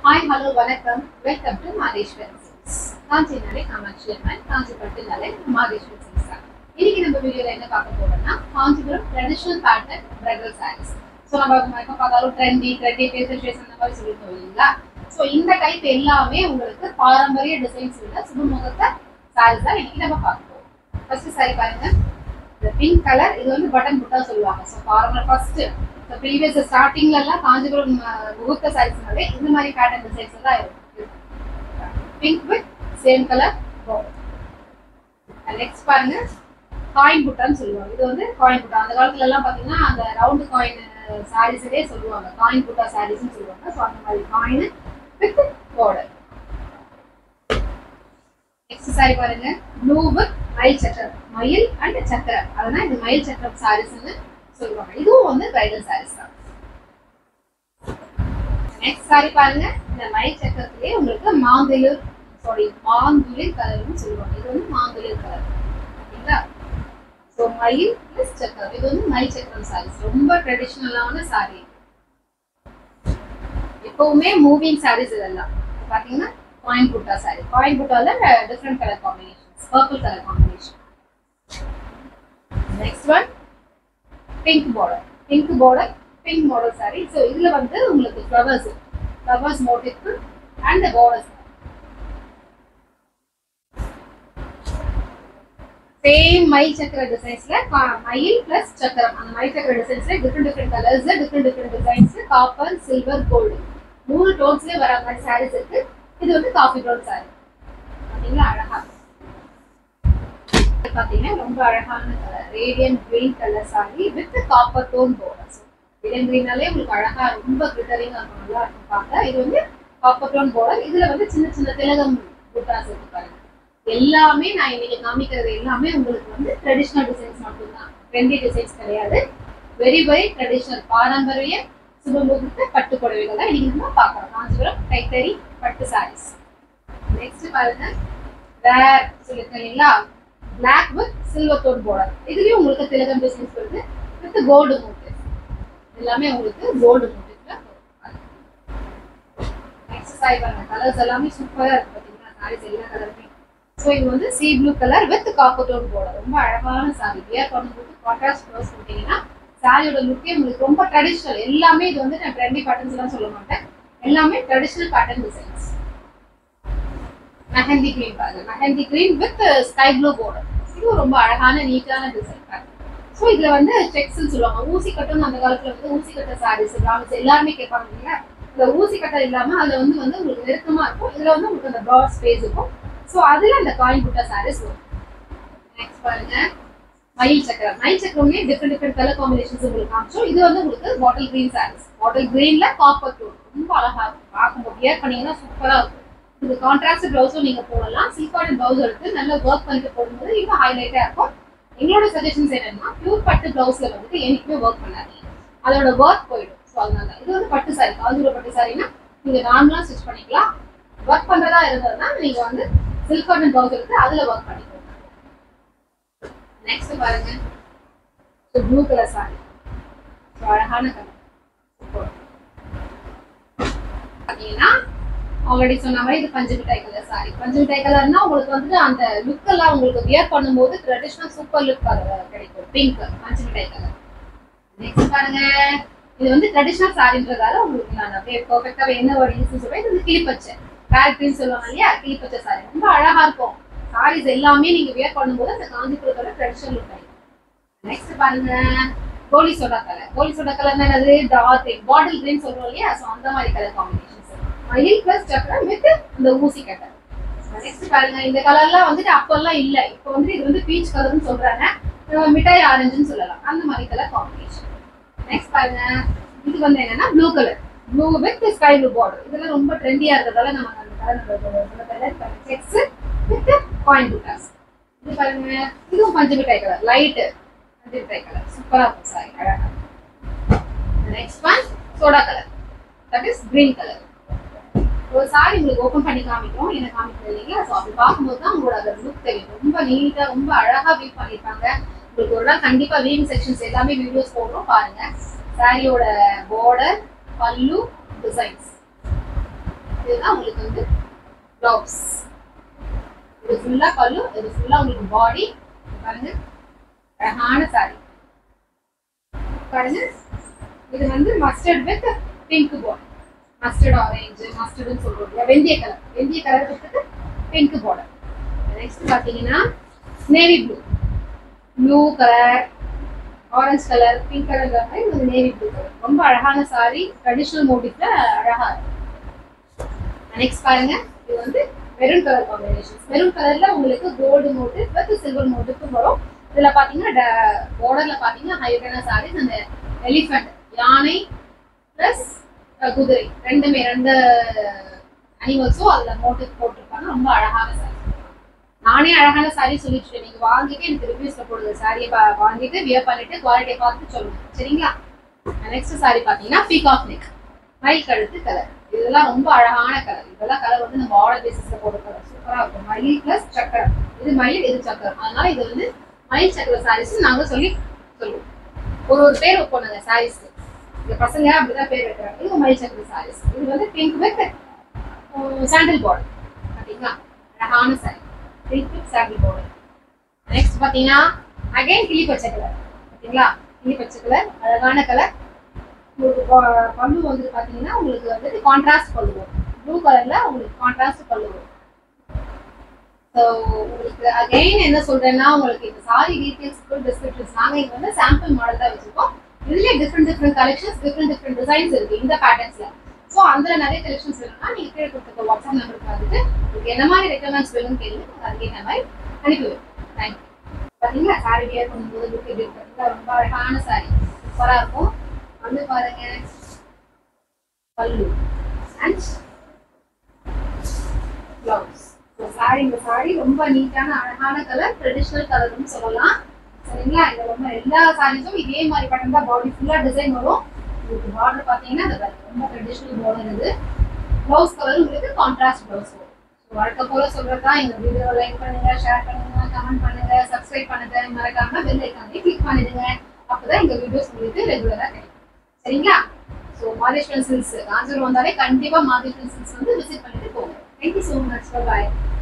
Hi hello வணக்கம் welcome to Madheswaran silks காஞ்சினாலே காமாட்சி அம்மன் காஞ்சிபுரத்தினாலே மாதேஸ்வரன் சில்க்ஸ் தான் இன்னைக்கு நம்ம வீடியோல என்ன பார்க்க போறோம்னா Kanchipuram traditional pattern bridal saris so நம்ம எப்போ பார்த்தாலும் ட்ரெண்டி ட்ரெண்டி ஃபேஷன் ஃபேஷன் அந்த மாதிரி சொல்லியிருந்தோம் இல்லைங்களா ஸோ இந்த டைப் எல்லாமே உங்களுக்கு பாரம்பரிய டிசைன்ஸ் உள்ள சுபமுகத்த சாரீஸ் தான் இன்னைக்கு நம்ம பார்க்க போறோம் ஃபர்ஸ்ட் சாரி பாருங்க இந்த பிங்க் கலர் இது வந்து பட்டன் புட்டா சொல்லுவாங்க ஸோ பாருங்க ஃபர்ஸ்ட் இப்போ ப்ரீவியஸ் ஸ்டார்டிங்ல எல்லாம் காஞ்சிபுரம் அஹ், முகூர்த்த சாரீஸ்னாலே இந்த மாதிரி பேட்டர்ன் டிசைன்ஸ் தான் இருக்கும் pink with same colour next பாருங்க காயின் புட்டான்னு சொல்லுவாங்க இது வந்து காயின் புட்டா அந்த காலத்துல எல்லாம் பாத்தீங்கன்னா அந்த ரவுண்ட் காயின் சாரீஸே சொல்லுவாங்க காயின் புட்டா சாரீஸ்னு சொல்லுவாங்க ஸோ அந்த மாதிரி coin with border next sari பாருங்க ப்ளூ வித் மயில் சக்கரம் மயில் அண்ட் சக்கரம் அதனால இது மயில் சக்கரம் சாரீஸ்னு சொல்லுவாங்க இதுவும் வந்து பிரைடல் சாரீஸ் தான் நெக்ஸ்ட் சாரி பாருங்க இந்த மயில் சக்கரத்திலேயே உங்களுக்கு மாங்குளிர் சாரி மாங்குளிர் கலர்னு சொல்லுவாங்க இது வந்து மாங்குளிர் கலர் ஓகேங்களா ஸோ மயில் பிளஸ் சக்கரம் இது வந்து மயில் சக்கரம் சாரீஸ் ரொம்ப ட்ரெடிஷ்னலான சாரி எப்பவுமே மூவிங் சாரீஸ் இதெல்லாம் பாத்தீங்கன்னா காயின் புட்டா சாரி காயின் புட்டால different colour combinations purple colour combination next one pink border pink border pink model sari so இதுல வந்து உங்களுக்கு flowers flowers motif and borders same மயில் சக்கர டிசைன்ஸ்ல மயில் பிளஸ் சக்கரம் அந்த மயில் சக்கர டிசைன்ஸ்ல different different colours different different designs copper silver gold மூணு டோன்ஸ்லயே வர மாதிரி சாரீஸ் இருக்கு இது வந்து காஃபி ப்ரௌன் சாரி பாத்தீங்களா அழகா இது பாத்தீங்கன்னா ரொம்ப அழகான colour radiant green colour sari with copper tone borders radiant கிரீனாலே உங்களுக்கு அழகா ரொம்ப கிளிட்டரிங்கா இருக்கும் நல்லா இருக்கும் பார்க்க இது வந்து காப்பர் டோன் பார்டர் இதுல வந்து சின்ன சின்ன திலகம் புட்டாஸ் இருக்கு பாருங்க எல்லாமே நான் இன்னைக்கு காமிக்கிறது எல்லாமே உங்களுக்கு வந்து ட்ரெடிஷ்னல் டிசைன்ஸ் மட்டும்தான் ட்ரெண்டி டிசைன்ஸ் கிடையாது வெரி வெரி ட்ரெடிஷ்னல் பாரம்பரிய சுபமுகூர்த்த பட்டு புடவைகள் தான் இன்னைக்கு நம்ம பார்க்கலாம் காஞ்சிபுரம் கைத்தறி பட்டு சாரீஸ் நெக்ஸ்ட் பாருங்க வேர் சொல்லியிருக்கேன் இல்லைங்களா black with silver tone border இதுலயும் உங்களுக்கு திலகம் டிசைன்ஸ் வருது வித் கோல்டு மோட்டிவ் எல்லாமே உங்களுக்கு கோல்டு மோட்டிவ்ல நெக்ஸ்ட் சாரி பாருங்க கலர்ஸ் எல்லாமே சூப்பரா இருக்கு பாத்தீங்களா சாரீஸ் எல்லா கலருமே ஸோ இது வந்து sea blue colour with copper tone border ரொம்ப அழகான சாரி வியர் பண்ணும்போது கான்ட்ராஸ்ட் ப்ளவுஸ் போட்டீங்கன்னா சாரியோட லுக்கே உங்களுக்கு ரொம்ப ட்ரெடிஷ்னல் எல்லாமே இது வந்து நான் ட்ரெண்டி பேட்டர்ன்ஸ் எல்லாம் சொல்ல மாட்டேன் எல்லாமே traditional pattern designs mehndi green பாருங்க mehndi green with sky blue border இதுவும் ரொம்ப அழகான நீட்டான டிசைன் பேட்டர்ன் ஸோ இதுல வந்து செக்ஸ்ன்னு சொல்லுவாங்க ஊசி கட்டும் அந்த காலத்துல வந்து ஊசி கட்ட சாரீஸ் பிராமிஸ் எல்லாருமே கேட்பாங்க இல்லையா இந்த ஊசி கட்டை இல்லாம அதுல வந்து வந்து உங்களுக்கு நெருக்கமா இருக்கும் இதுல வந்து உங்களுக்கு அந்த ப்ராட் ஸ்பேஸ் இருக்கும் ஸோ அதுல அந்த காயின் புட்டா சாரீஸ் வரும் நெக்ஸ்ட் பாருங்க மயில் சக்கரம் மயில் சக்கரம்லயே டிஃப்ரெண்ட் டிஃப்ரெண்ட் கலர் காம்பினேஷன்ஸ் உங்களுக்கு காமிச்சோம் இது வந்து உங்களுக்கு பாட்டில் கிரீன் சாரீஸ் பாட்டில் கிரீன்ல காப்பர் டோன் ரொம்ப அழகா இருக்கும் பார்க்கும்போது வியர் பண்ணீங்கன்னா சூப்பரா இருக்கும் இது கான்ட்ராஸ்ட் ப்ளவுஸும் நீங்க போடலாம் சீக்கார்டன் ப்ளவுஸ் எடுத்து நல்லா ஒர்க் பண்ணிட்டு போடும்போது இன்னும் ஹைலைட்டா இருக்கும் எங்களோட சஜஷன்ஸ் என்னன்னா பியூர் பட்டு ப்ளவுஸ்ல வந்துட்டு என்னைக்குமே ஒர்க் பண்ணாதீங்க அதோட ஒர்க் போயிடும் ஸோ அதனால இது வந்து பட்டு சாரி காஞ்சிபுரம் பட்டு சாரினா நீங்க நார்மலா ஸ்டிச் பண்ணிக்கலாம் ஒர்க் பண்றதா இருந்ததுன்னா நீங்க வந்து சில்க் காட்டன் ப்ளவுஸ் எடுத்து அதுல ஒர்க் பண்ணிக்கோங்க நெக்ஸ்ட் பாருங்க ப்ளூ கலர் சாரி ஸோ அழகான கலர் பார்த்தீங்கன்னா ஆல்ரெடி சொன்ன மாதிரி இது பஞ்சு மிட்டாய் கலர் சாரி பஞ்சு மிட்டாய் கலர்னா உங்களுக்கு வந்துட்டு அந்த லுக் எல்லாம் உங்களுக்கு வியர் பண்ணும்போது ட்ரெடிஷ்னல் சூப்பர் லுக் கலர் கிடைக்கும் பிங்க் பஞ்சு மிட்டாய் கலர் நெக்ஸ்ட் பாருங்க இது வந்து ட்ரெடிஷ்னல் சாரின்றதால உங்களுக்கு நான் அப்படியே பெர்ஃபெக்டாக என்ன ஒரு யூஸ் சொல்றேன் இது வந்து கிளிப்பச்சை பேரட்னு சொல்லுவாங்க இல்லையா கிளிப்பச்சை சாரி ரொம்ப அழகா இருக்கும் சாரீஸ் எல்லாமே நீங்க வியர் பண்ணும்போது அந்த காஞ்சிபுரத்தோட ட்ரெடிஷனல் லுக் கிடைக்கும் நெக்ஸ்ட் பாருங்க goli soda colour goli soda colour என்னது டார்க் பாட்டில் கிரீன் சொல்றோம் இல்லையா ஸோ அந்த மாதிரி கலர் காம்பினேஷன்ஸ் மயில் பிளஸ் சக்கரம் வித் இந்த ஊசி கட்டை நெக்ஸ்ட் பாருங்க இந்த கலர்லாம் வந்துட்டு அப்பெல்லாம் இல்ல இப்போ வந்து இது வந்து பீச் கலர்னு சொல்றாங்க அஹ் மிட்டாய் ஆரஞ்சுன்னு சொல்லலாம் அந்த மாதிரி கலர் காம்பினேஷன் நெக்ஸ்ட் பாருங்க இது வந்து என்னன்னா blue colour blue with sky blue border இதெல்லாம் ரொம்ப ட்ரெண்டியா இருக்கிறதால நம்ம அந்த கலர் செக்ஸ் வித் காயின் புட்டாஸ் இது பாருங்க இதுவும் பஞ்சு மிட்டாய் கலர் லைட் பஞ்சு மிட்டாய் கலர் சூப்பரா இருக்கும் சாரி அழகா next one soda colour that is green colour ஒரு சாரி உங்களுக்கு ஓப்பன் பண்ணி காமிக்கும் என்ன காமிக்கிறது இல்லைங்களா ஸோ அப்படி பார்க்கும்போது தான் உங்களோட அந்த லுக் தெரியும் ரொம்ப நீட்டா ரொம்ப அழகா வீவ் பண்ணியிருப்பாங்க உங்களுக்கு ஒரு நாள் கண்டிப்பா வீவிங் செக்ஷன்ஸ் எல்லாமே வீடியோஸ் போடுறோம் பாருங்க சாரியோட பார்டர் பல்லு டிசைன்ஸ் இதுதான் உங்களுக்கு வந்து பிளவுஸ் இது ஃபுல்லா பல்லு இது ஃபுல்லா உங்களுக்கு பாடி பாருங்க அழகான சாரி பாருங்க இது வந்து mustard with pink border mustard orange மஸ்டர்ட்னு சொல்றோம் இல்லையா வெந்தய கலர் வெந்தய கலர் கொடுத்துட்டு பிங்க் பார்டர் நெக்ஸ்ட் பாத்தீங்கன்னா navy blue blue colour orange colour pink colour மாதிரி இது நேவி ப்ளூ கலர் ரொம்ப அழகான சாரி ட்ரெடிஷ்னல் மோட்டிவ்ல அழகா இருக்கும் நெக்ஸ்ட் பாருங்க இது வந்து மெரூன் கலர் காம்பினேஷன் மெரூன் கலர்ல உங்களுக்கு கோல்டு மோட்டிவ் வித் சில்வர் மோட்டிவ்க்கும் வரும் இதுல பாத்தீங்கன்னா பார்டர்ல பாத்தீங்கன்னா ஹைப்ரிடான சாரீஸ் அந்த எலிஃபண்ட் யானை பிளஸ் குதிரை ரெண்டுமே ரெண்டு அனிமல்ஸும் அதுல மோட்டிவ் போட்டிருப்பாங்க ரொம்ப அழகான சாரி நானே அழகான சாரி சொல்லிட்டு நீங்க வாங்கிட்டு எனக்கு ரிவ்யூஸ்ல போடுங்க சாரியை வாங்கிட்டு வியர் பண்ணிட்டு குவாலிட்டியை பார்த்து சொல்லுங்க சரிங்களா நெக்ஸ்ட் சாரி பாத்தீங்கன்னா பீகாக் நெக் மயில் கழுத்து கலர் இதெல்லாம் ரொம்ப அழகான கலர் இதெல்லாம் கலர் வந்து நம்ம ஆர்டர் பேசிஸ்ல போடுற கலர் சூப்பரா இருக்கும் மயில் பிளஸ் சக்கரம் இது மயில் இது சக்கரம் அதனால இது வந்து மயில் சக்கர சாரீஸ் நாங்க சொல்லி சொல்லுவோம் ஒரு ஒரு பேர் வைப்போம் சாரீஸ்க்கு இந்த பசங்க அப்படிதான் பேர் வைக்கிறாங்க இது மயில் சக்கர சாரீஸ் இது வந்து பிங்க் வித் சாண்டில் பார்டர் பாத்தீங்களா அழகான sari pink with sandal border next பாத்தீங்கன்னா அகைன் கிளி பச்சை கலர் பாத்தீங்களா கிளி பச்சை கலர் அழகான கலர் உங்களுக்கு ப- பல்லு வந்து பாத்தீங்கன்னா உங்களுக்கு வந்துட்டு கான்ட்ராஸ்ட் பல்லு வரும் ப்ளூ கலர்ல உங்களுக்கு கான்ட்ராஸ்ட் பல்லு வரும் ஸோ உங்களுக்கு அகைன் என்ன சொல்றேன்னா உங்களுக்கு இந்த சாரி டீடைல்ஸ் ஃபுல் டிஸ்கிரிப்ஷன்ஸ் நாங்க இங்க வந்து சாம்பிள் மாடல் தான் வச்சிருக்கோம் இதுல different different collections different different designs இருக்கு இந்த பேட்டர்ன்ஸ்ல ஸோ அதுல நிறைய கலெக்ஷன்ஸ் வேணும்னா நீங்க கீழே கொடுத்துருக்க வாட்ஸ்அப் நம்பருக்கு வந்துட்டு உங்களுக்கு என்ன மாதிரி ரெக்கமெண்ட்ஸ் வேணும்னு கேளுங்க நாங்க அதுக்கேற்ற மாதிரி அனுப்பிடுவோம் தேங்க்யூ பாத்தீங்களா சாரி வியர் பண்ணும்போது லுக் எப்படி இருக்கு பாத்தீங்களா? ரொம்ப அழகான சாரி சூப்பரா இருக்கும் வந்து பாருங்க pallu and blouse so sari இந்த சாரி ரொம்ப நீட்டான அழகான கலர் ட்ரெடிஷ்னல் கலர்னு சொல்லலாம் சரிங்களா இந்த ரொம்ப எல்லா சாரீஸும் இதே மாதிரி பட்டன் தான் பாடி ஃபுல்லாக டிசைன் வரும் உங்களுக்கு பார்டர் பார்த்தீங்கன்னா இந்த பாருங்க, ரொம்ப ட்ரெடிஷ்னல் பார்டர் இது ப்ளவுஸ் கலர் உங்களுக்கு கான்ட்ராஸ்ட் ப்ளவுஸ் வரும் ஸோ வழக்கம் போல சொல்றது தான் இந்த வீடியோ லைக் பண்ணுங்க ஷேர் பண்ணுங்க கமெண்ட் பண்ணுங்க சப்ஸ்கிரைப் பண்ணுங்க மறக்காம பெல் ஐக்கானே கிளிக் பண்ணிடுங்க அப்பதான் இந்த வீடியோஸ் உங்களுக்கு ரெகுலரா கிடைக்கும் சரிங்களா ஸோ மாதேஸ்வரன் சில்ஸ் காஞ்சூர் வந்தாலே கண்டிப்பா மாதேஸ்வரன் சில்ஸ் வந்து விசிட் பண்ணிட்டு போங்க தேங்க்யூ ஸோ மச் பாய்